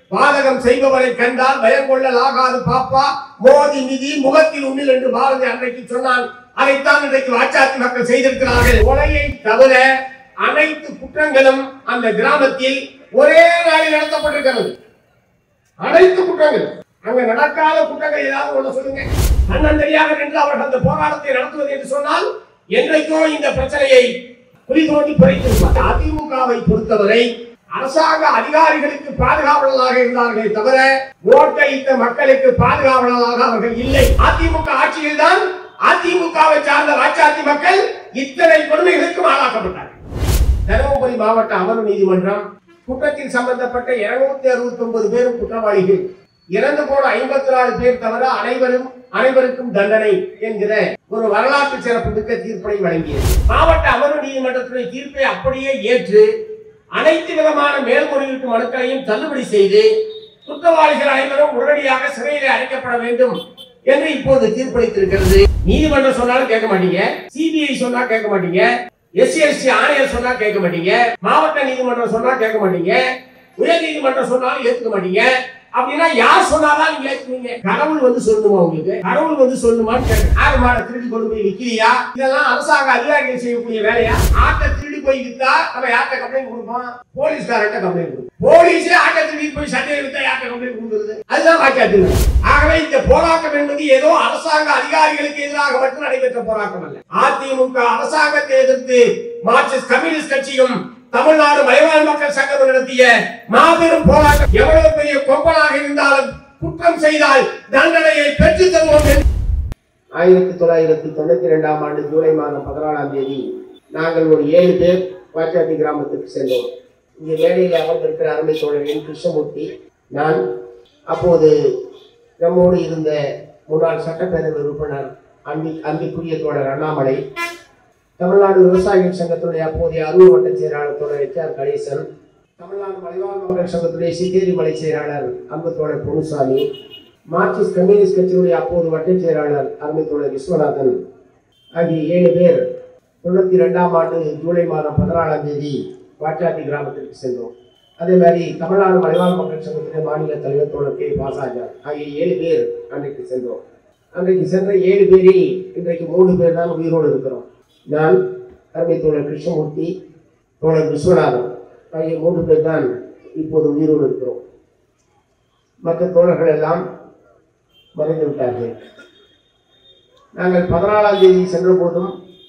பாதகம் செய்பவரை கண்டால் பயம் கொள்ளலாகாது பாப்பா மோதி மிதி முகத்தில் உமிழ் என்று பாரதி அன்றைக்கு சொன்னான் அதைத்தான் இன்றைக்கு வாச்சாத்தி மக்கள் செய்திருக்கிறார்கள் கொலையை தவிர அனைத்து குற்றங்களும் அந்த கிராமத்தில் ஒரே நாளில் நடத்தப்பட்டிருக்கிறது அனைத்து குற்றங்கள் அங்க நடக்காத குற்றங்கள் ஏதாவது ஒண்ணு சொல்லுங்க தன்னந்தனியாக நின்று அவர்கள் அந்த போராட்டத்தை நடத்துவது என்று சொன்னால் என்றைக்கோ இந்த பிரச்சனையை குழி தோண்டி புரைத்திருப்பார் அதிமுகவை பொறுத்தவரை அரசாங்க அதிகாரிகளுக்கு பாதுகாவலராக இருந்தார்களே தவிர ஓட்டளித்த மக்களுக்கு பாதுகாவலராக அவர்கள் இல்லை அதிமுக ஆட்சியில் தான் அதிமுகவை சார்ந்த ராஜாதி மக்கள் இத்தனை கொடுமைகளுக்கும் ஆளாக்கப்பட்டார்கள் தருமபுரி மாவட்ட அமர்வு நீதிமன்றம் குற்றத்தில் சம்பந்தப்பட்ட இருநூத்தி அறுபத்தி ஒன்பது பேரும் குற்றவாளிகள் இறந்து போன ஐம்பத்தி நாலு பேர் தவிர அனைவரும் அனைவருக்கும் தண்டனை என்கிற ஒரு வரலாற்று சிறப்பு மிக்க தீர்ப்பினை வழங்கியது மாவட்ட அமர்வு நீதிமன்றத்துடைய தீர்ப்பை அப்படியே ஏற்று அனைத்து விதமான மேல்முறையீட்டு மனுக்களையும் தள்ளுபடி செய்து குற்றவாளிகள் அனைவரும் உடனடியாக சிறையிலே அடைக்கப்பட வேண்டும் என்று இப்போது தீர்ப்பளித்திருக்கிறது நீதிமன்றம் சொன்னாலும் கேட்க மாட்டீங்க சிபிஐ சொன்னா கேட்க மாட்டீங்க எஸ்சிஎஸ்டி ஆணையர் சொன்னா கேட்க மாட்டீங்க மாவட்ட நீதிமன்றம் சொன்னா கேட்க மாட்டீங்க உயர் நீதிமன்றம் சொன்னாலும் ஏத்துக்க மாட்டீங்க அப்படின்னா யார் சொன்னாதான் நீங்க ஏத்துக்குவீங்க கடவுள் வந்து சொல்லணுமா உங்களுக்கு கடவுள் வந்து சொல்லணுமான்னு கேட்க ஆறு மாடை திருடி கொண்டு போய் விக்கிறியா இதெல்லாம் அரசாங்க அதிகாரிகள் செய்யக்கூடிய வேலையா ஆட்டை திருடி போய் வித்தா நம்ம யார்கிட்ட கம்ப்ளைண்ட் கொடுப்போம் போலீஸ்காரர்கிட்ட கம்ப்ளைண்ட் கொடுப்போம் போலீஸே ஆட்டை திருடி போய் சட்டையை வித்தா யார்கிட்ட கம்ப்ளைண்ட் கொடுக்குறது அதுதான் வாக்கியாத்து ஆகவே இந்த போராட்டம் என்பது ஏதோ அரசாங்க அதிகாரிகளுக்கு எதிராக மட்டும் நடைபெற்ற போராட்டம் அல்ல அதிமுக அரசாங்கத்தை எதிர்த்து மார்க்சிஸ்ட் கம்யூனிஸ்ட் கட்சியும் தமிழ்நாடு மலைவாழ் மக்கள் சங்கம் நடத்திய மாபெரும் போராட்டம் எவ்வளவு பெரிய கொம்பனாக இருந்தாலும் குற்றம் செய்தால் தண்டனையை பெற்றுத் தருவோம் என்று ஆயிரத்தி தொள்ளாயிரத்தி தொண்ணூத்தி இரண்டாம் ஆண்டு ஜூலை மாதம் பதினாலாம் தேதி நாங்கள் ஒரு ஏழு பேர் வாச்சாட்டி கிராமத்துக்கு சென்றோம் இங்கே மேடையில் அமர்ந்திருக்கிற அருமை தோழர் என் கிருஷ்ணமூர்த்தி நான் அப்போது நம்மோடு இருந்த முன்னாள் சட்டப்பேரவை உறுப்பினர் அன்பி அன்பிற்குரிய தோழர் அண்ணாமலை தமிழ்நாடு விவசாயிகள் சங்கத்துடைய அப்போதைய அரூர் வட்ட செயலாளர் தோழர் எச் ஆர் கணேசன் தமிழ்நாடு மலைவாழ் மக்கள் சங்கத்துடைய சித்தேரி மலை செயலாளர் அன்பு தோழர் பொன்னுசாமி மார்க்சிஸ்ட் கம்யூனிஸ்ட் கட்சியுடைய அப்போது வட்ட செயலாளர் அருமை தோழர் விஸ்வநாதன் ஆகிய ஏழு பேர் தொண்ணூத்தி ரெண்டாம் ஆண்டு ஜூலை மாதம் பதினாலாம் தேதி வாட்டாட்டி கிராமத்திற்கு சென்றோம் அதே மாதிரி தமிழ்நாடு மலைவாழ் மக்கள் சங்கத்தின் மாநில தலைவர் தோழர் கே பாசாஜர் ஆகிய ஏழு பேர் அன்றைக்கு சென்றோம் அன்றைக்கு சென்ற ஏழு பேரில் இன்றைக்கு மூணு பேர் தான் உயிரோடு இருக்கிறோம் நான் அருமை தோழர் கிருஷ்ணமூர்த்தி தோழர் விஸ்வநாதன் ஆகிய மூன்று பேர் தான் இப்போது உயிரோடு இருக்கிறோம் மற்ற தோழர்கள் எல்லாம் மறைந்து விட்டார்கள் நாங்கள் பதினாலாம் தேதி சென்ற போதும்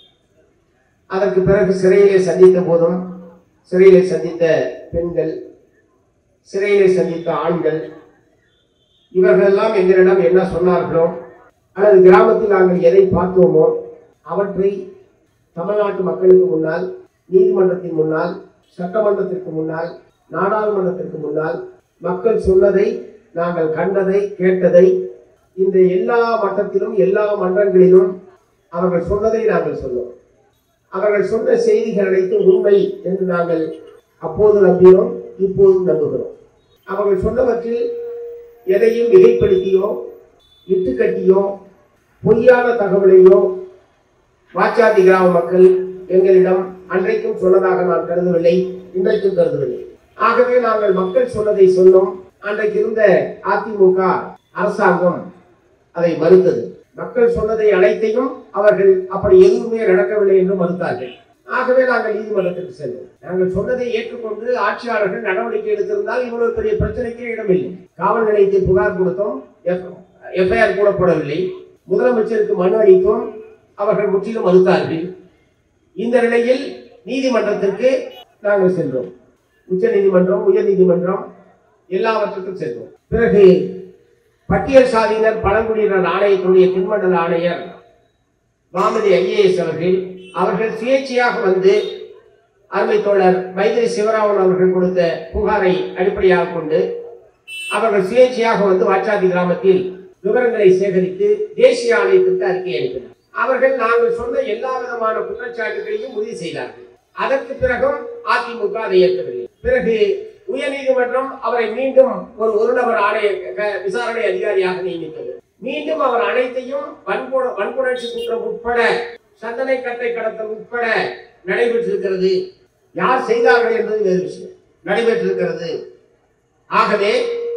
அதற்கு பிறகு சிறையிலே சந்தித்த போதும் சிறையிலே சந்தித்த பெண்கள் சிறையிலே சந்தித்த ஆண்கள் இவர்கள் எல்லாம் எங்களிடம் என்ன சொன்னார்களோ அல்லது கிராமத்தில் நாங்கள் எதை பார்த்தோமோ அவற்றை தமிழ்நாட்டு மக்களுக்கு முன்னால் நீதிமன்றத்தின் முன்னால் சட்டமன்றத்திற்கு முன்னால் நாடாளுமன்றத்திற்கு முன்னால் மக்கள் சொன்னதை நாங்கள் கண்டதை கேட்டதை இந்த எல்லா மட்டத்திலும் எல்லா மன்றங்களிலும் அவர்கள் சொன்னதை நாங்கள் சொன்னோம் அவர்கள் சொன்ன செய்திகள் அனைத்தும் உண்மை என்று நாங்கள் அப்போது நம்பினோம் இப்போதும் நம்புகிறோம் அவர்கள் சொன்னவற்றில் எதையும் மிகைப்படுத்தியோ இட்டுக்கட்டியோ பொய்யான தகவலையோ வாச்சாதி கிராம மக்கள் எங்களிடம் அன்றைக்கும் சொன்னதாக நான் கருதவில்லை இன்றைக்கும் கருதவில்லை ஆகவே நாங்கள் மக்கள் சொன்னதை சொன்னோம் அன்றைக்கு இருந்த அதிமுக அரசாங்கம் அதை மறுத்தது மக்கள் சொன்னதை அனைத்தையும் அவர்கள் அப்படி எதுவுமே நடக்கவில்லை என்று மறுத்தார்கள் ஆகவே நாங்கள் நீதிமன்றத்திற்கு சென்றோம் நாங்கள் சொன்னதை ஏற்றுக்கொண்டு ஆட்சியாளர்கள் நடவடிக்கை எடுத்திருந்தால் இவ்வளவு பெரிய பிரச்சனைக்கே இடமில்லை காவல் நிலையத்தில் புகார் கொடுத்தோம் எஃப்ஐஆர் கூட போடவில்லை முதலமைச்சருக்கு மனு அளித்தோம் அவர்கள் முற்றிலும் மறுத்தார்கள் இந்த நிலையில் நீதிமன்றத்திற்கு நாங்கள் சென்றோம் உச்ச நீதிமன்றம் உயர் நீதிமன்றம் எல்லாவற்றுக்கும் சென்றோம் பிறகு பட்டியல் சாதியினர் பழங்குடியினர் ஆணையத்தினுடைய தென்மண்டல ஆணையர் வாமதி ஐஏஎஸ் அவர்கள் அவர்கள் சுயேட்சையாக வந்து அருமை தோழர் வைத்திரி சிவராமன் அவர்கள் கொடுத்த புகாரை அடிப்படையாக கொண்டு அவர்கள் சுயேட்சையாக வந்து வாச்சாதி கிராமத்தில் விவரங்களை சேகரித்து தேசிய ஆணையத்திற்கு அறிக்கை அனுப்பினர் அவர்கள் நாங்கள் சொன்ன எல்லா விதமான குற்றச்சாட்டுகளையும் உறுதி செய்தார்கள் அதற்கு பிறகும் அதிமுக அதை ஏற்கவில்லை பிறகு உயர்நீதிமன்றம் அவரை மீண்டும் ஒரு ஒரு நபர் ஆணைய க- விசாரணை அதிகாரியாக நியமித்தது மீண்டும் அவர் அனைத்தையும் வன்புண வன்புணர்ச்சி குற்றம் உட்பட சந்தனை கட்டை கடத்தல் உட்பட நடைபெற்றிருக்கிறது யார் செய்தார்கள் என்பது வேறு விஷயம் நடைபெற்றிருக்கிறது ஆகவே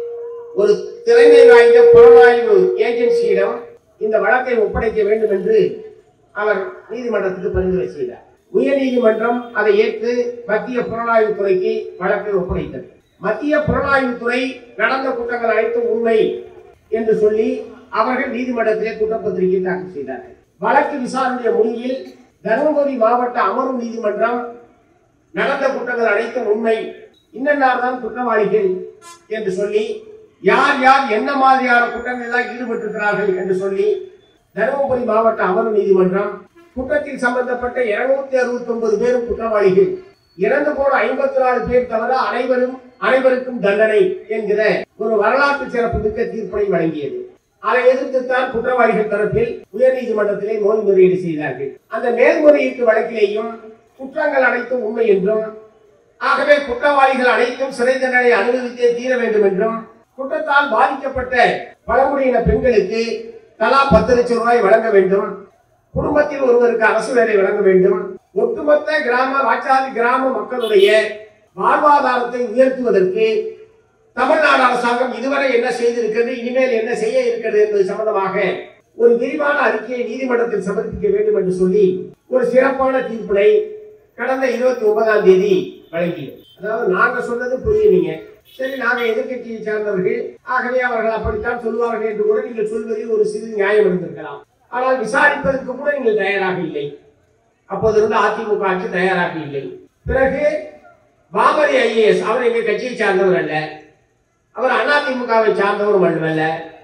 ஒரு திறமை வாய்ந்த புலனாய்வு ஏஜென்சியிடம் இந்த வழக்கை ஒப்படைக்க வேண்டும் என்று அவர் நீதிமன்றத்துக்கு பரிந்துரை செய்தார் உயர் நீதிமன்றம் அதை ஏற்று மத்திய புலனாய்வு துறைக்கு வழக்கை ஒப்படைத்தது மத்திய புலனாய்வு துறை நடந்த குற்றங்கள் அனைத்தும் உண்மை என்று சொல்லி அவர்கள் நீதிமன்றத்திலே குற்றப்பத்திரிகை தாக்கல் செய்தார்கள் வழக்கு விசாரணைய முடிவில் தருமபுரி மாவட்ட அமர்வு நீதிமன்றம் நடந்த குற்றங்கள் அனைத்தும் உண்மை இன்னன்னார் தான் குற்றவாளிகள் என்று சொல்லி யார் யார் என்ன மாதிரியான குற்றங்களில் ஈடுபட்டிருக்கிறார்கள் என்று சொல்லி தருமபுரி மாவட்ட அமர்வு நீதிமன்றம் குற்றத்தில் சம்பந்தப்பட்ட இருநூத்தி அறுபத்தி ஒன்பது பேரும் குற்றவாளிகள் இறந்து போன ஐம்பத்தி நாலு பேர் தவிர அனைவரும் அனைவருக்கும் தண்டனை என்கிற ஒரு வரலாற்று சிறப்பு மிக்க தீர்ப்பை வழங்கியது அதை எதிர்த்துத்தான் குற்றவாளிகள் தரப்பில் உயர்நீதிமன்றத்திலே மேல்முறையீடு செய்தார்கள் அந்த மேல்முறையீட்டு வழக்கிலேயும் குற்றங்கள் அனைத்தும் உண்மை என்றும் ஆகவே குற்றவாளிகள் அனைத்தும் சிறை தண்டனை அனுபவித்தே தீர வேண்டும் என்றும் குற்றத்தால் பாதிக்கப்பட்ட பழங்குடியின பெண்களுக்கு தலா பத்து லட்சம் ரூபாய் வழங்க வேண்டும் குடும்பத்தில் ஒருவருக்கு அரசு வேலை வழங்க வேண்டும் ஒட்டுமொத்த கிராம வாச்சாதி கிராம மக்களுடைய வாழ்வாதாரத்தை உயர்த்துவதற்கு தமிழ்நாடு அரசாங்கம் இதுவரை என்ன செய்திருக்கிறது இனிமேல் என்ன செய்ய இருக்கிறது என்பது சம்பந்தமாக ஒரு விரிவான அறிக்கையை நீதிமன்றத்தில் சமர்ப்பிக்க வேண்டும் என்று சொல்லி ஒரு சிறப்பான தீர்ப்பினை கடந்த இருபத்தி ஒன்பதாம் தேதி வழங்கியது அதாவது நாங்க சொன்னது புரியலீங்க சரி நாங்க எதிர்க்கட்சியை சார்ந்தவர்கள் ஆகவே அவர்கள் அப்படித்தான் சொல்லுவார்கள் என்று கூட நீங்கள் சொல்வதில் ஒரு சிறு நியாயம் இருந்திருக்கலாம் ஆனால் விசாரிப்பதற்கு கூட நீங்கள் தயாராக இல்லை அப்போது இருந்த அதிமுக ஆட்சி தயாராக இல்லை பிறகு பாமரி ஐஏஎஸ் அவர் எங்க கட்சியை சார்ந்தவர் அல்ல அவர் அதிமுகவை சார்ந்தவர் மட்டுமல்ல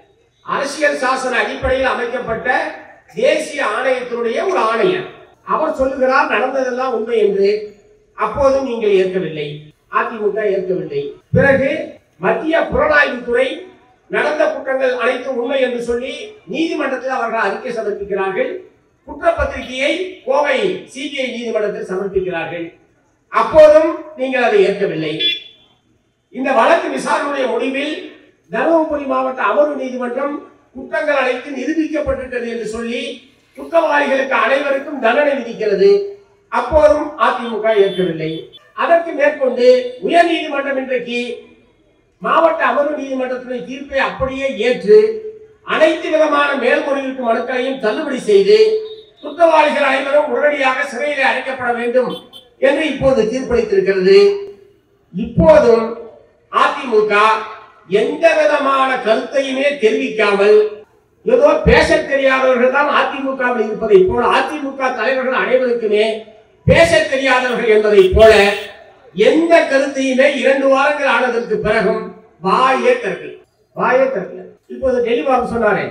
அரசியல் சாசன அடிப்படையில் அமைக்கப்பட்ட தேசிய ஆணையத்தினுடைய ஒரு ஆணையர் அவர் சொல்லுகிறார் நடந்ததெல்லாம் உண்மை என்று அப்போதும் நீங்கள் ஏற்கவில்லை அதிமுக ஏற்கவில்லை பிறகு மத்திய புலனாய்வுத்துறை நடந்த குற்றங்கள் அனைத்தும் உண்மை என்று சொல்லி நீதிமன்றத்தில் அவர்கள் அறிக்கை சமர்ப்பிக்கிறார்கள் குற்றப்பத்திரிகையை கோவை சிபிஐ நீதிமன்றத்தில் சமர்ப்பிக்கிறார்கள் அப்போதும் நீங்கள் அதை ஏற்கவில்லை இந்த வழக்கு விசாரணையுடைய முடிவில் தருமபுரி மாவட்ட அமர்வு நீதிமன்றம் குற்றங்கள் அனைத்து நிரூபிக்கப்பட்டிருக்கிறது என்று சொல்லி குற்றவாளிகளுக்கு அனைவருக்கும் தண்டனை விதிக்கிறது அப்போதும் அதிமுக ஏற்கவில்லை அதற்கு மேற்கொண்டு உயர் நீதிமன்றம் இன்றைக்கு மாவட்ட அமர்வு நீதிமன்றத்தினுடைய தீர்ப்பை அப்படியே ஏற்று அனைத்து விதமான மேல்முறையீட்டு மனுக்களையும் தள்ளுபடி செய்து குற்றவாளிகள் அனைவரும் உடனடியாக சிறையிலே அடைக்கப்பட வேண்டும் என்று இப்போது தீர்ப்பளித்திருக்கிறது இப்போதும் அதிமுக எந்த விதமான கருத்தையுமே தெரிவிக்காமல் ஏதோ பேச தெரியாதவர்கள் தான் அதிமுகவில் இருப்பதை போல அதிமுக தலைவர்கள் அனைவருக்குமே பேச தெரியாதவர்கள் என்பதை போல எந்த கருத்தையுமே இரண்டு வாரங்கள் ஆனதற்கு பிறகும் வாயே திறக்கல வாயே திறக்கல இப்போது டெலிபாபு சொன்னாரே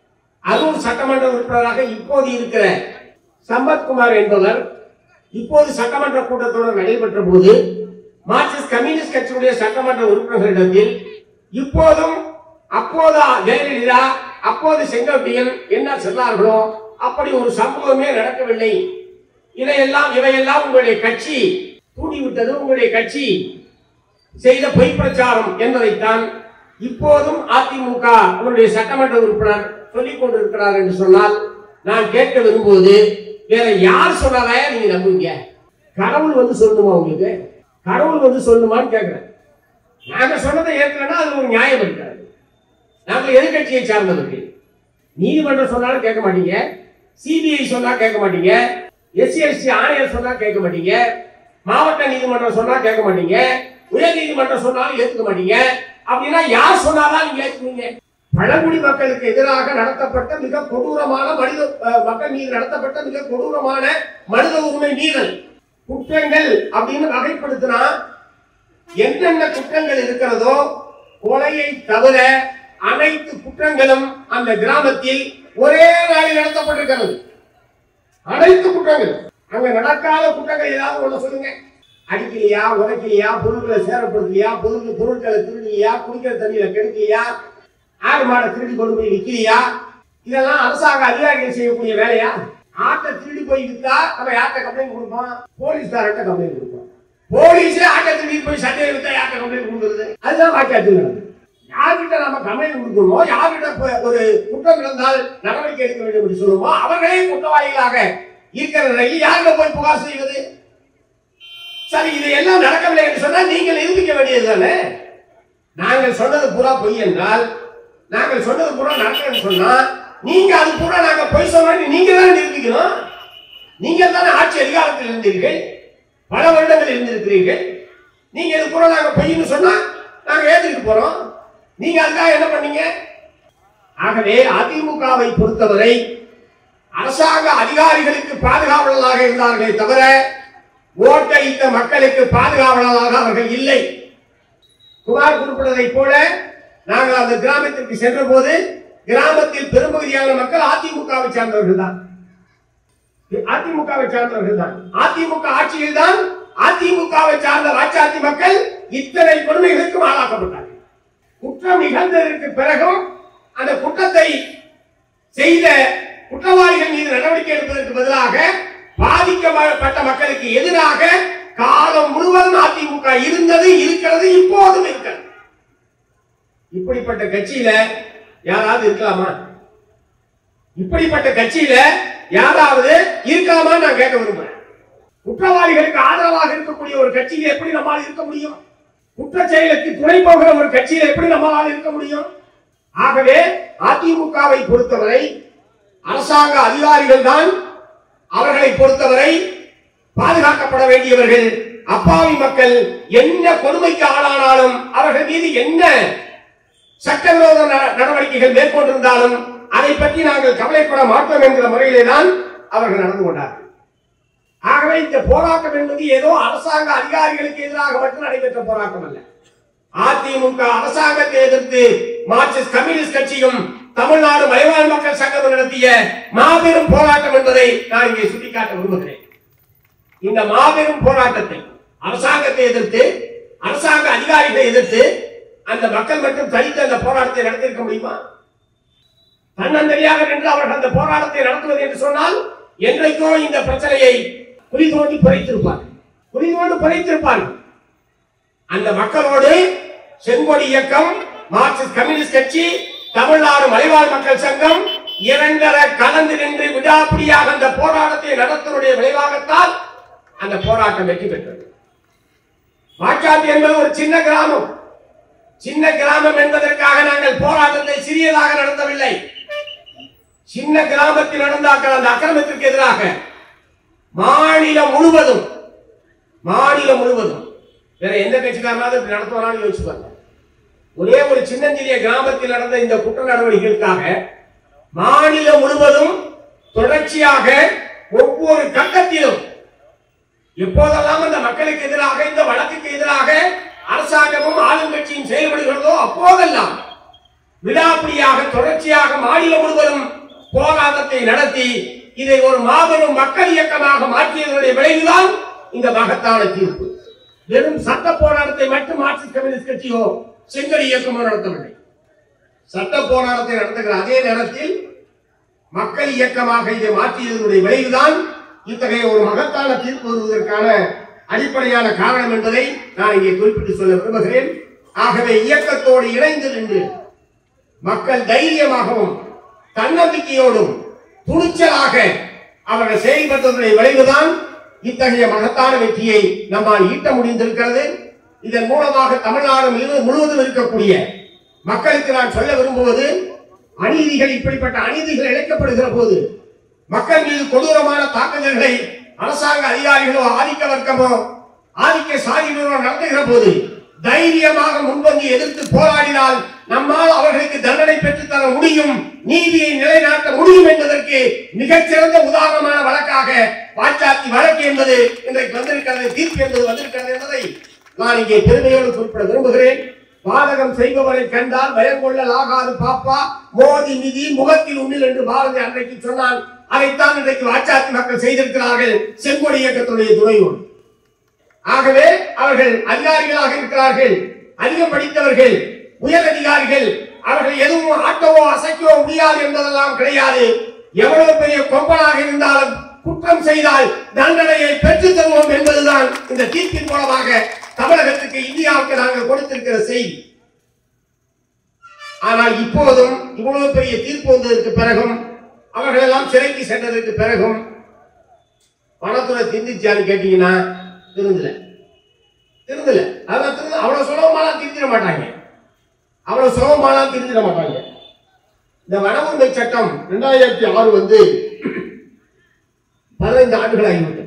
அரூர் சட்டமன்ற உறுப்பினராக இப்போது இருக்கிற சம்பத்குமார் என்பவர் இப்போது சட்டமன்ற கூட்டத்தொடர் நடைபெற்ற போது மார்க்சிஸ்ட் கம்யூனிஸ்ட் கட்சியுடைய சட்டமன்ற உறுப்பினர்களிடத்தில் இப்போதும் அப்போது ஜெயலலிதா அப்போது செங்கோட்டையன் என்ன சொன்னார்களோ அப்படி ஒரு சம்பவமே நடக்கவில்லை இதையெல்லாம் இவையெல்லாம் உங்களுடைய கட்சி தூண்டிவிட்டது உங்களுடைய கட்சி செய்த பொய் பிரச்சாரம் என்பதைத்தான் இப்போதும் அதிமுக அவருடைய சட்டமன்ற உறுப்பினர் சொல்லிக் கொண்டிருக்கிறார் என்று சொன்னால் நான் கேட்க விரும்புவது வேற யார் சொன்னாலே நீங்க நம்புவீங்க கடவுள் வந்து சொல்லணுமா உங்களுக்கு கடவுள் வந்து சொல்லணுமான்னு கேட்கிறேன் நாங்க சொன்னதை ஏற்கனவே அது ஒரு நியாயம் இருக்கிறது நாங்க எதிர்கட்சியை சார்ந்தவர்கள் நீதிமன்றம் சொன்னாலும் கேட்க மாட்டீங்க சிபிஐ சொன்னா கேட்க மாட்டீங்க எஸ்சிஎஸ்டி ஆணையர் சொன்னா கேட்க மாட்டீங்க மாவட்ட நீதிமன்றம் சொன்னா கேட்க மாட்டீங்க உயர் நீதிமன்றம் சொன்னாலும் ஏத்துக்க மாட்டீங்க அப்படின்னா யார் சொன்னாதான் நீங்க ஏத்துக்குவீங்க பழங்குடி மக்களுக்கு எதிராக நடத்தப்பட்ட மிக கொடூரமான மனித அஹ், மக்கள் மீது நடத்தப்பட்ட மிக கொடூரமான மனித உரிமை மீறல் குற்றங்கள் அப்படின்னு வகைப்படுத்தினா என்னென்ன குற்றங்கள் இருக்கிறதோ கொலையை தவிர அனைத்து குற்றங்களும் அந்த கிராமத்தில் ஒரே நாளில் நடத்தப்பட்டிருக்கிறது அனைத்து குற்றங்கள் அங்க நடக்காத குற்றங்கள் ஏதாவது ஒண்ணு சொல்லுங்க அடிக்கலையா உதைக்கலையா பொருட்களை சேரப்படுத்தலையா பொருள் பொருட்களை திருடலையா குடிக்கிற தண்ணியில கெடுக்கலையா ஆடு மாடை திருடி கொண்டு போய் விற்கலையா இதெல்லாம் அரசாங்க அதிகாரிகள் செய்யக்கூடிய வேலையா ஆட்டை திருடி போய் வித்தா நம்ம யார்கிட்ட கம்ப்ளைண்ட் கொடுப்போம் போலீஸ்காரர்கிட்ட கம்ப்ளைண்ட் கொடுப்போம் போலீஸே ஆட்டை திருடி போய் சட்டையை வித்தா யார்கிட்ட கம்ப்ளைண்ட் கொடுக்குறது அதுதான் வாக்கியத்தில் நடக்குது யார்கிட்ட நம்ம கம்ப்ளைண்ட் கொடுக்கணுமோ யார்கிட்ட ப- ஒரு குற்றம் நடந்தால் நடவடிக்கை எடுக்க வேண்டும் என்று சொல்லுமோ அவர்களே குற்றவாளிகளாக இருக்கிற நிலையில் யார்கிட்ட போய் புகார் செய்வது சரி இது எல்லாம் நடக்கவில்லை என்று சொன்னால் நீங்கள் நிரூபிக்க வேண்டியது தானே நாங்கள் சொன்னது பூரா பொய் என்றால் நாங்கள் சொன்னது பூரா நடக்கணும்னு சொன்னா நீங்க அது பூரா நாங்க பொய் சொன்னோம்னு நீங்க தான் நிரூபிக்கணும் நீங்க தானே ஆட்சி அதிகாரத்தில் இருந்தீர்கள் பல வருடங்கள் இருந்திருக்கிறீர்கள் நீங்க இது பூரா நாங்க பொய்ன்னு சொன்னா நாங்க ஏத்துக்கிட்டு போறோம் நீங்க அதுக்காக என்ன பண்ணீங்க ஆகவே அதிமுகவை பொறுத்தவரை அரசாங்க அதிகாரிகளுக்கு பாதுகாவலராக இருந்தார்களே தவிர ஓட்டளித்த மக்களுக்கு பாதுகாவலராக அவர்கள் இல்லை குமார் குறிப்பிட்டதை போல நாங்கள் அந்த கிராமத்திற்கு சென்ற போது கிராமத்தில் பெரும்பகுதியான மக்கள் அதிமுகவை சார்ந்தவர்கள் தான் அதிமுகவை சார்ந்தவர்கள் தான் அதிமுக ஆட்சியில் தான் அதிமுகவை சார்ந்த வாச்சாத்தி மக்கள் இத்தனை கொடுமைகளுக்கும் ஆளாக்கப்பட்டார்கள் குற்றம் நிகழ்ந்ததற்கு பிறகும் அந்த குற்றத்தை செய்த குற்றவாளிகள் மீது நடவடிக்கை எடுப்பதற்கு பதிலாக பாதிக்கப்பட்ட மக்களுக்கு எதிராக காலம் முழுவதும் அதிமுக இருந்தது இருக்கிறது இப்போதும் இருக்கிறது இப்படிப்பட்ட கட்சியில யாராவது இருக்கலாமா இப்படிப்பட்ட கட்சியில யாராவது இருக்கலாமா நான் கேட்க விரும்புறேன் குற்றவாளிகளுக்கு ஆதரவாக இருக்கக்கூடிய ஒரு கட்சியில எப்படி நம்மால் இருக்க முடியும் குற்ற செயலுக்கு துணை போகிற ஒரு கட்சியில எப்படி நம்மால் இருக்க முடியும் ஆகவே அதிமுகவை பொறுத்தவரை அரசாங்க அதிகாரிகள் தான் அவர்களை பொறுத்தவரை பாதுகாக்கப்பட வேண்டியவர்கள் அப்பாவி மக்கள் என்ன கொடுமைக்கு ஆளானாலும் அவர்கள் மீது என்ன சட்டவிரோத ந- நடவடிக்கைகள் மேற்கொண்டிருந்தாலும் அதை பற்றி நாங்கள் கவலைப்பட மாட்டோம் என்கிற முறையிலே தான் அவர்கள் நடந்து கொண்டார்கள் ஆகவே இந்த போராட்டம் என்பது ஏதோ அரசாங்க அதிகாரிகளுக்கு எதிராக மட்டும் நடைபெற்ற போராட்டம் அல்ல அதிமுக அரசாங்கத்தை எதிர்த்து மார்க்சிஸ்ட் கம்யூனிஸ்ட் கட்சியும் தமிழ்நாடு மலைவாழ் மக்கள் சங்கம் நடத்திய மாபெரும் போராட்டம் என்பதை நான் இங்கே சுட்டிக்காட்ட விரும்புகிறேன் இந்த மாபெரும் போராட்டத்தை அரசாங்கத்தை எதிர்த்து அரசாங்க அதிகாரிகளை எதிர்த்து அந்த மக்கள் மட்டும் தனித்து அந்த போராட்டத்தை நடத்தியிருக்க முடியுமா தன்னந்தனியாக நின்று அவர்கள் அந்த போராட்டத்தை நடத்துவது என்று சொன்னால் என்றைக்கோ இந்த பிரச்சனையை குறி தோண்டி புரைத்திருப்பார் குறி தோண்டி புரைத்திருப்பார்கள் அந்த மக்களோடு செங்கொடி இயக்கம் மார்க்சிஸ்ட் கம்யூனிஸ்ட் கட்சி தமிழ்நாடு மலைவாழ் மக்கள் சங்கம் இரண்டர கலந்து நின்று விடாப்பிடியாக அந்த போராட்டத்தை நடத்துவதனுடைய விளைவாகத்தான் அந்த போராட்டம் வெற்றி பெற்றது வாக்காட்டு என்பது ஒரு சின்ன கிராமம் சின்ன கிராமம் என்பதற்காக நாங்கள் போராட்டத்தை சிறியதாக நடத்தவில்லை சின்ன கிராமத்தில் நடந்த அக்க- அந்த அக்கிரமத்திற்கு எதிராக மாநிலம் முழுவதும் மாநிலம் முழுவதும் வேற எந்த கட்சிக்காரனாவது இப்படி நடத்துவாரான்னு யோசிச்சு பாருங்க ஒரே ஒரு சின்னஞ்சிறிய கிராமத்தில் நடந்த இந்த குற்ற நடவடிக்கைகளுக்காக மாநிலம் முழுவதும் தொடர்ச்சியாக ஒவ்வொரு கட்டத்திலும் எப்போதெல்லாம் அந்த மக்களுக்கு எதிராக இந்த வழக்குக்கு எதிராக அரசாங்கமும் ஆளுங்கட்சியும் செயல்படுகிறதோ அப்போதெல்லாம் விடாப்பிடியாக தொடர்ச்சியாக மாநிலம் முழுவதும் போராட்டத்தை நடத்தி இதை ஒரு மாபெரும் மக்கள் இயக்கமாக மாற்றியதனுடைய விளைவுதான் இந்த மகத்தான தீர்ப்பு வெறும் சட்ட போராட்டத்தை மட்டும் மார்க்சிஸ்ட் கம்யூனிஸ்ட் கட்சியோ செங்கல் இயக்கமோ நடத்தவில்லை சட்ட போராட்டத்தை நடத்துகிற அதே நேரத்தில் மக்கள் இயக்கமாக இதை மாற்றியதனுடைய விளைவுதான் இத்தகைய ஒரு மகத்தான தீர்ப்பு வருவதற்கான அடிப்படையான காரணம் என்பதை நான் இங்கே குறிப்பிட்டு சொல்ல விரும்புகிறேன் ஆகவே இயக்கத்தோடு இணைந்து நின்று மக்கள் தைரியமாகவும் தன்னம்பிக்கையோடும் துணிச்சலாக அவர்கள் செயல்பட்டதனுடைய விளைவுதான் இத்தகைய மகத்தான வெற்றியை நம்மால் ஈட்ட முடிந்திருக்கிறது இதன் மூலமாக தமிழ்நாடு முழு- முழுவதும் இருக்கக்கூடிய மக்களுக்கு நான் சொல்ல விரும்புவது அநீதிகள் இப்படிப்பட்ட அநீதிகள் இழைக்கப்படுகிற போது மக்கள் மீது கொடூரமான தாக்குதல்களை அரசாங்க அதிகாரிகளோ ஆதிக்க வர்க்கமோ ஆதிக்க சாதியினரோ நடத்துகிற போது தைரியமாக முன்வந்து எதிர்த்து போராடினால் நம்மால் அவர்களுக்கு தண்டனை பெற்றுத் தர முடியும் நீதியை நிலைநாட்ட முடியும் என்பதற்கு மிகச்சிறந்த உதாரணமான வழக்காக வாச்சாத்தி வழக்கு என்பது இன்றைக்கு வந்திருக்கிறது தீர்ப்பு என்பது வந்திருக்கிறது என்பதை நான் இங்கே பெருமையோடு குறிப்பிட விரும்புகிறேன் பாதகம் செய்பவரை கண்டால் பயம் கொள்ளல் ஆகாது பாப்பா மோதி மிதி முகத்தில் உண்ணில் என்று பாரதி அன்றைக்கு சொன்னான் அதைத்தான் இன்றைக்கு வாச்சாத்தி மக்கள் செய்திருக்கிறார்கள் செங்கொடி இயக்கத்துடைய துணையோடு ஆகவே அவர்கள் அதிகாரிகளாக இருக்கிறார்கள் அதிகம் படித்தவர்கள் உயர் அதிகாரிகள் அவர்கள் எதுவும் ஆட்டவோ அசைக்கவோ முடியாது என்பதெல்லாம் கிடையாது எவ்வளவு பெரிய கொம்பனாக இருந்தாலும் குற்றம் செய்தால் தண்டனையை பெற்றுத் தருவோம் என்பதுதான் இந்த தீர்ப்பின் மூலமாக தமிழகத்துக்கு இந்தியாவுக்கு நாங்கள் கொடுத்திருக்கிற செய்தி ஆனால் இப்போதும் இவ்வளவு பெரிய தீர்ப்பு வந்ததற்கு பிறகும் அவர்கள் எல்லாம் சிறைக்கு சென்றதற்கு பிறகும் பணத்துறை திந்திச்சான்னு கேட்டீங்கன்னா திருந்தல திருந்தல அதான் திருந்து அவ்வளவு சுலபமாலாம் திருந்திட மாட்டாங்க அவ்வளவு சுலபமானா தெரிஞ்சிட மாட்டாங்க இந்த வன உரிமை சட்டம் ரெண்டாயிரத்தி ஆறு வந்து பதினைந்து ஆண்டுகள் ஆகிவிட்டது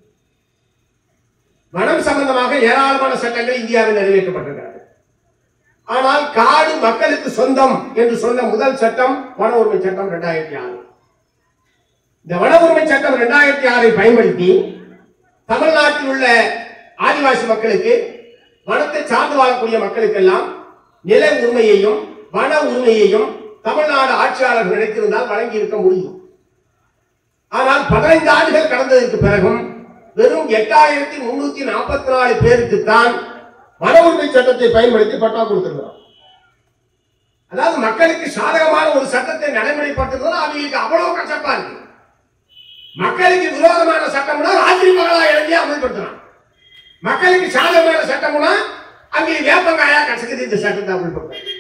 வனம் சம்பந்தமாக ஏராளமான சட்டங்கள் இந்தியாவில் நிறைவேற்றப்பட்டிருக்கிறது ஆனால் காடு மக்களுக்கு சொந்தம் என்று சொன்ன முதல் சட்டம் வன உரிமை சட்டம் ரெண்டாயிரத்தி ஆறு இந்த வன உரிமை சட்டம் ரெண்டாயிரத்தி ஆறை பயன்படுத்தி தமிழ்நாட்டில் உள்ள ஆதிவாசி மக்களுக்கு வனத்தை சார்ந்து வாழக்கூடிய மக்களுக்கெல்லாம் நில உரிமையையும் வன உரிமையையும் தமிழ்நாடு ஆட்சியாளர் நினைத்திருந்தால் வழங்கி இருக்க முடியும் ஆனால் பதினைந்து ஆண்டுகள் கடந்ததற்கு பிறகும் வெறும் எட்டாயிரத்தி முன்னூத்தி நாற்பத்தி நாலு பேருக்கு தான் வன உரிமை சட்டத்தை பயன்படுத்தி பட்டா கொடுத்திருக்கிறோம் அதாவது மக்களுக்கு சாதகமான ஒரு சட்டத்தை நடைமுறைப்படுத்துறது அவங்களுக்கு அவ்வளவு கஷ்டப்பா இருக்கு மக்களுக்கு விரோதமான சட்டம்னா ராத்திரி பகலா எழுதி அமல்படுத்தலாம் மக்களுக்கு சாதகமான சட்டம்னா அங்கே வேப்பங்காயா கசக்குது இந்த சட்டத்தை அமல்படுத்தலாம்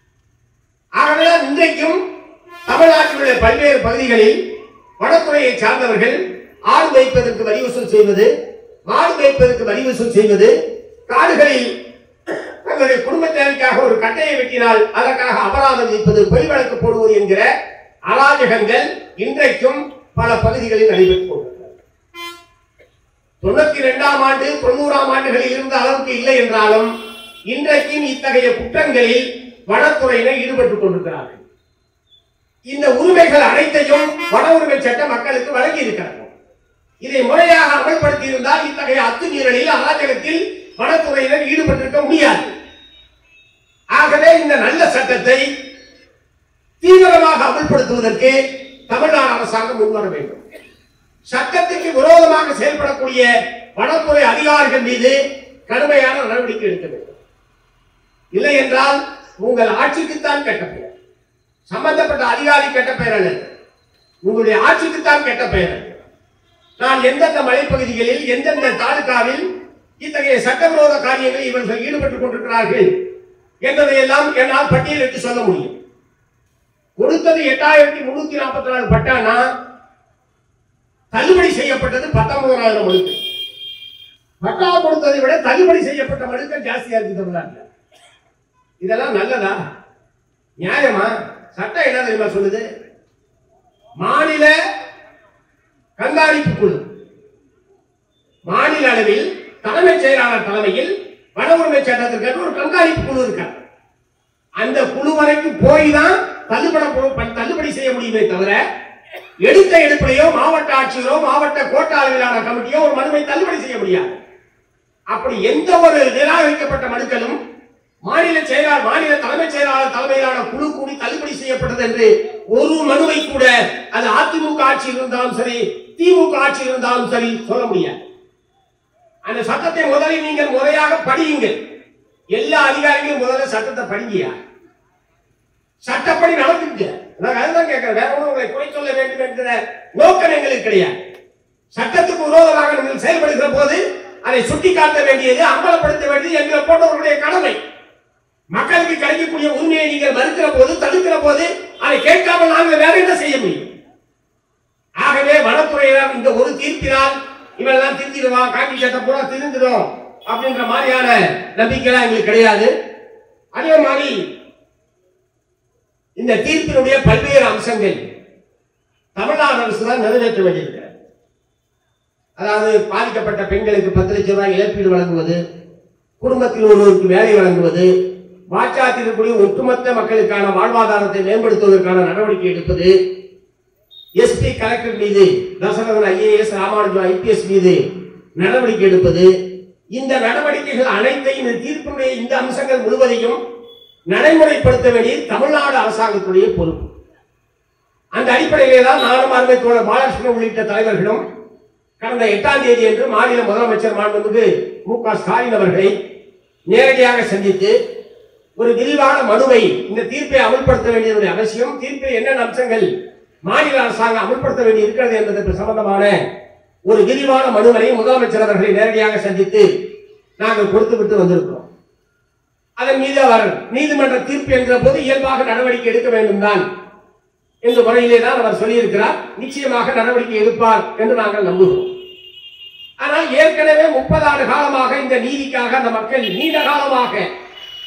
ஆகவே இன்றைக்கும் தமிழ்நாட்டில் உள்ள பல்வேறு பகுதிகளில் வனத்துறையை சார்ந்தவர்கள் ஆடு வைப்பதற்கு வரி வசூல் செய்வது மாடு வைப்பதற்கு வரி வசூல் செய்வது காடுகளில் தங்களுடைய குடும்ப தேவைக்காக ஒரு கட்டையை வெட்டினால் அதற்காக அபராதம் விதிப்பது பொய் வழக்கு போடுவது என்கிற அராஜகங்கள் இன்றைக்கும் பல பகுதிகளில் நடைபெற்றுக் கொண்டிருக்கிறது தொண்ணூத்தி இரண்டாம் ஆண்டு தொண்ணூறாம் ஆண்டுகளில் இருந்த அளவுக்கு இல்லை என்றாலும் இன்றைக்கும் இத்தகைய குற்றங்களில் வனத்துறையினர் ஈடுபட்டுக் கொண்டிருக்கிறார்கள் இந்த உரிமைகள் அனைத்தையும் வன உரிமை சட்டம் மக்களுக்கு வழங்கி இருக்கிறார்கள் இதை முறையாக அமல்படுத்தி இருந்தால் இத்தகைய அத்துமீறலில் அராஜகத்தில் வனத்துறையினர் ஈடுபட்டிருக்க முடியாது ஆகவே இந்த நல்ல சட்டத்தை தீவிரமாக அமல்படுத்துவதற்கு தமிழ்நாடு அரசாங்கம் முன்வர வேண்டும் சட்டத்துக்கு விரோதமாக செயல்படக்கூடிய வனத்துறை அதிகாரிகள் மீது கடுமையான நடவடிக்கை எடுக்க வேண்டும் இல்லை என்றால் உங்கள் ஆட்சிக்குத்தான் கெட்ட பெயர் சம்பந்தப்பட்ட அதிகாரி கெட்ட பெயர் அல்ல உங்களுடைய ஆட்சிக்குத்தான் கெட்ட பெயர் அல்ல. நான் எந்தெந்த மலைப்பகுதிகளில் எந்தெந்த தாலுகாவில் இத்தகைய சட்டவிரோத காரியங்களில் இவர்கள் ஈடுபட்டுக் கொண்டிருக்கிறார்கள் என்பதையெல்லாம் என்னால் பட்டியலிட்டு சொல்ல முடியும் கொடுத்தது எட்டாயிரத்தி முன்னூத்தி நாற்பத்தி நாலு பட்டானா தள்ளுபடி செய்யப்பட்டது பத்தொன்பதாயிரம் மனுக்கள் பட்டா கொடுத்ததை விட தள்ளுபடி செய்யப்பட்ட மனுக்கள் ஜாஸ்தியா இருக்கு தமிழ்நாட்டில் இதெல்லாம் நல்லதா நியாயமா சட்டம் என்ன தெரியுமா சொல்லுது மாநில கண்காணிப்பு குழு மாநில அளவில் தலைமைச் செயலாளர் தலைமையில் வன உரிமை சட்டத்திற்கு ஒரு கண்காணிப்பு குழு இருக்காங்க அந்த குழு வரைக்கும் போய் தான் தள்ளுபட போ- தள்ளுபடி செய்ய முடியுமே தவிர எடுத்த எடுப்பிலையோ மாவட்ட ஆட்சியரோ மாவட்ட கோட்ட அளவிலான கமிட்டியோ ஒரு மனுவை தள்ளுபடி செய்ய முடியாது அப்படி எந்த ஒரு நிராகரிக்கப்பட்ட மனுக்களும் மாநில செயலாளர் மாநில தலைமைச் செயலாளர் தலைமையிலான குழு கூடி தள்ளுபடி செய்யப்பட்டது என்று ஒரு மனுவை கூட அது அதிமுக ஆட்சி இருந்தாலும் சரி திமுக ஆட்சி இருந்தாலும் சரி சொல்ல முடியாது அந்த சட்டத்தை முதலில் நீங்கள் முறையாக படியுங்கள் எல்லா அதிகாரிகளும் முதல்ல சட்டத்தை படிங்கயா சட்டப்படி நடந்துங்க நான் அதுதான் கேட்கிறேன் வேற ஒன்றும் உங்களை குறை சொல்ல வேண்டும் என்கிற நோக்கம் எங்களுக்கு கிடையாது சட்டத்துக்கு விரோதமாக நீங்கள் செயல்படுகிற போது அதை சுட்டிக்காட்ட வேண்டியது அமலப்படுத்த வேண்டியது எங்களை போன்றவர்களுடைய கடமை மக்களுக்கு கிடைக்கக்கூடிய உண்மையை நீங்கள் மறுக்கிற போது தடுக்கிற போது அதை கேட்காமல் நாங்கள் வேற என்ன செய்ய முடியும் ஆகவே வனத்துறையினர் இந்த ஒரு தீர்ப்பினால் இவெல்லாம் திருந்திடுவான் காக்கி சட்டை பூரா திருந்திடும் அப்படின்ற மாதிரியான நம்பிக்கைலாம் எங்களுக்கு கிடையாது அதே மாதிரி இந்த தீர்ப்பினுடைய பல்வேறு அம்சங்கள் தமிழ்நாடு அரசு தான் நிறைவேற்ற வேண்டியிருக்கிறது அதாவது பாதிக்கப்பட்ட பெண்களுக்கு பத்து லட்சம் ரூபாய் இழப்பீடு வழங்குவது குடும்பத்தில் ஒருவருக்கு வேலை வழங்குவது வாச்சாத்தில் இருக்கக்கூடிய ஒட்டுமொத்த மக்களுக்கான வாழ்வாதாரத்தை மேம்படுத்துவதற்கான நடவடிக்கை எடுப்பது எஸ்பி கலெக்டர் மீது தசரதன் ஐஏஎஸ் ராமானுஜம் ஐபிஎஸ் மீது நடவடிக்கை எடுப்பது இந்த நடவடிக்கைகள் அனைத்தையும் இந்த தீர்ப்பினுடைய இந்த அம்சங்கள் முழுவதையும் நடைமுறைப்படுத்த வேண்டியது தமிழ்நாடு அரசாங்கத்துடைய பொறுப்பு அந்த அடிப்படையிலே தான் நானும் அருமை தோழர் பாலகிருஷ்ணன் உள்ளிட்ட தலைவர்களும் கடந்த எட்டாம் தேதி அன்று மாநில முதலமைச்சர் மாண்புமிகு மு க ஸ்டாலின் அவர்களை நேரடியாக சந்தித்து ஒரு விரிவான மனுவை இந்த தீர்ப்பை அமல்படுத்த வேண்டியதுடைய அவசியம் தீர்ப்பில் என்னென்ன அம்சங்கள் மாநில அரசாங்கம் அமல்படுத்த வேண்டி இருக்கிறது என்பதற்கு சம்பந்தமான ஒரு விரிவான மனுவை முதலமைச்சர் அவர்களை நேரடியாக சந்தித்து நாங்கள் கொடுத்து விட்டு வந்திருக்கிறோம் அதன் மீது அவர் நீதிமன்ற தீர்ப்பு என்கிற போது இயல்பாக நடவடிக்கை எடுக்க வேண்டும் தான் என்ற முறையிலே தான் அவர் சொல்லியிருக்கிறார் நிச்சயமாக நடவடிக்கை எடுப்பார் என்று நாங்கள் நம்புகிறோம் ஆனால் ஏற்கனவே முப்பது ஆண்டு காலமாக இந்த நீதிக்காக அந்த மக்கள் நீண்ட காலமாக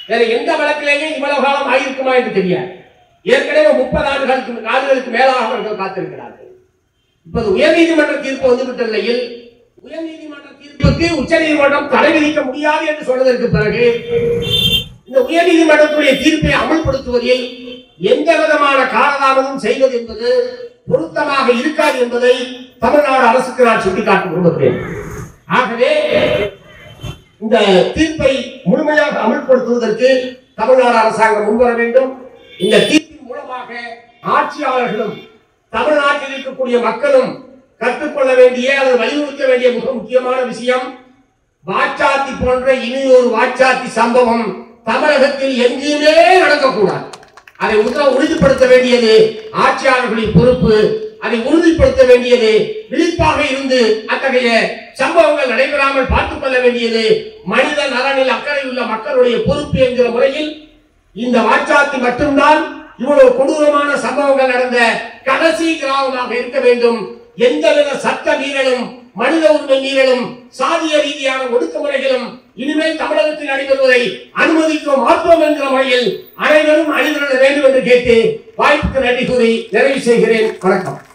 வேற எந்த வழக்கிலேயும் இவ்வளவு காலம் ஆயிருக்குமா என்று தெரியாது ஏற்கனவே முப்பது ஆண்டுகளுக்கு ஆண்டுகளுக்கு மேலாக அவர்கள் காத்திருக்கிறார்கள் இப்போது உயர்நீதிமன்ற தீர்ப்பு வந்துவிட்ட நிலையில் உயர்நீதிமன்ற தீர்ப்புக்கு உச்சநீதிமன்றம் தடை விதிக்க முடியாது என்று சொன்னதற்கு பிறகு இந்த உயர்நீதிமன்றத்துடைய தீர்ப்பை அமல்படுத்துவதில் எந்த விதமான காலதாமதம் செய்வது என்பது பொருத்தமாக இருக்காது என்பதை தமிழ்நாடு அரசுக்கு நான் சுட்டிக்காட்ட விரும்புகிறேன் ஆகவே இந்த தீர்ப்பை முழுமையாக அமல்படுத்துவதற்கு தமிழ்நாடு அரசாங்கம் முன்வர வேண்டும் இந்த தீர்ப்பின் மூலமாக ஆட்சியாளர்களும் தமிழ்நாட்டில் இருக்கக்கூடிய மக்களும் கற்றுக்கொள்ள வேண்டிய அல்லது வலியுறுத்த வேண்டிய மிக முக்கியமான விஷயம் வாச்சாத்தி போன்ற இனி ஒரு வாச்சாத்தி சம்பவம் தமிழகத்தில் எங்கேயுமே நடக்கக்கூடாது அதை உறுதி- உறுதிப்படுத்த வேண்டியது ஆட்சியாளர்களின் பொறுப்பு அதை உறுதிப்படுத்த வேண்டியது விழிப்பாக இருந்து அத்தகைய சம்பவங்கள் நடைபெறாமல் பார்த்துக் கொள்ள வேண்டியது மனித நலனில் அக்கறை உள்ள மக்களுடைய பொறுப்பு என்கிற முறையில் இந்த வாச்சாத்தி மட்டும்தான் இவ்வளவு கொடூரமான சம்பவங்கள் நடந்த கடைசி கிராமமாக இருக்க வேண்டும் எந்தவித சட்ட மீறலும் மனித உரிமை மீறலும் சாதிய ரீதியான ஒடுக்குமுறைகளும் இனிமேல் தமிழகத்தில் நடைபெறுவதை அனுமதிக்க மாட்டோம் என்கிற முறையில் அனைவரும் அணிதிரள வேண்டும் என்று கேட்டு வாய்ப்புக்கு நன்றி கூறி நிறைவு செய்கிறேன் வணக்கம்